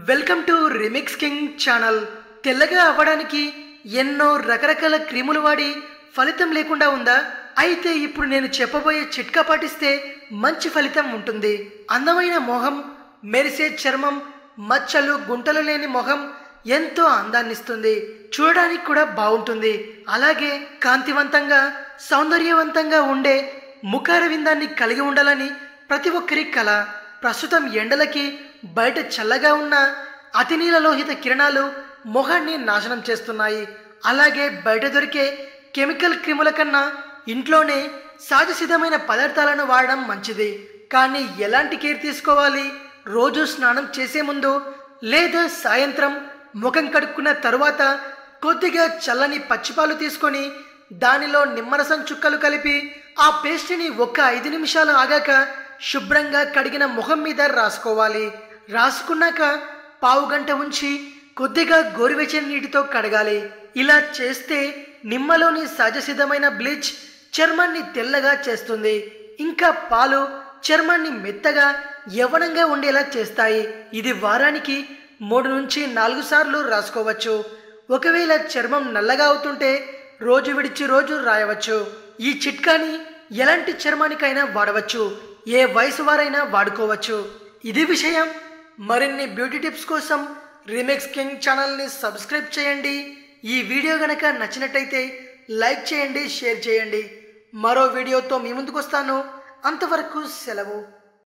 welcome to remix king channel తెల్లగా అవ్వడానికి ఎన్నో రకరకాల క్రీములు వాడి ఫలితం లేకుండా ఉందా అయితే ఇప్పుడు నేను చెప్పబోయే చిట్కా పాటిస్తే మంచి ఫలితం ఉంటుంది అందమైన మొహం మెరిసే చర్మం మచ్చలు గుంటలు లేని మొహం ఎంతో అందాన్నిస్తుంది చూడడానికి కూడా బాగుంటుంది అలాగే కాంతివంతంగా సౌందర్యవంతంగా ఉండే ముఖార విందాన్ని కలిగి ఉండాలని ప్రతి ఒక్కరి కళ ప్రస్తుతం ఎండలకి బయట చల్లగా ఉన్న అతినీల లోహిత కిరణాలు మొహాన్ని నాశనం చేస్తున్నాయి అలాగే బయట దొరికే కెమికల్ క్రిముల కన్నా ఇంట్లోనే సహజ సిద్ధమైన పదార్థాలను వాడడం మంచిది కానీ ఎలాంటి కేర్ తీసుకోవాలి రోజు స్నానం చేసే ముందు లేదా సాయంత్రం ముఖం కడుక్కున్న తరువాత కొద్దిగా చల్లని పచ్చిపాలు తీసుకొని దానిలో నిమ్మరసం చుక్కలు కలిపి ఆ పేస్ట్ని ఒక్క ఐదు నిమిషాలు ఆగాక శుభ్రంగా కడిగిన ముఖం మీద రాసుకోవాలి రాసుకున్నాక పావు గంట ఉంచి కొద్దిగా గోరువెచ్చని నీటితో కడగాలి ఇలా చేస్తే నిమ్మలోని సహజసిద్ధమైన బ్లీచ్ చర్మాన్ని తెల్లగా చేస్తుంది ఇంకా పాలు చర్మాన్ని మెత్తగా యవనంగా ఉండేలా చేస్తాయి ఇది వారానికి మూడు నుంచి నాలుగు సార్లు రాసుకోవచ్చు ఒకవేళ చర్మం నల్లగా అవుతుంటే రోజు విడిచి రోజు రాయవచ్చు ఈ చిట్కాని ఎలాంటి చర్మానికైనా వాడవచ్చు ఏ వయసు వారైనా వాడుకోవచ్చు ఇది విషయం మరిన్ని బ్యూటీ టిప్స్ కోసం రీమిక్స్ కింగ్ ఛానల్ని సబ్స్క్రైబ్ చేయండి ఈ వీడియో గనక నచ్చినట్టయితే లైక్ చేయండి షేర్ చేయండి మరో వీడియోతో మీ ముందుకు వస్తాను అంతవరకు సెలవు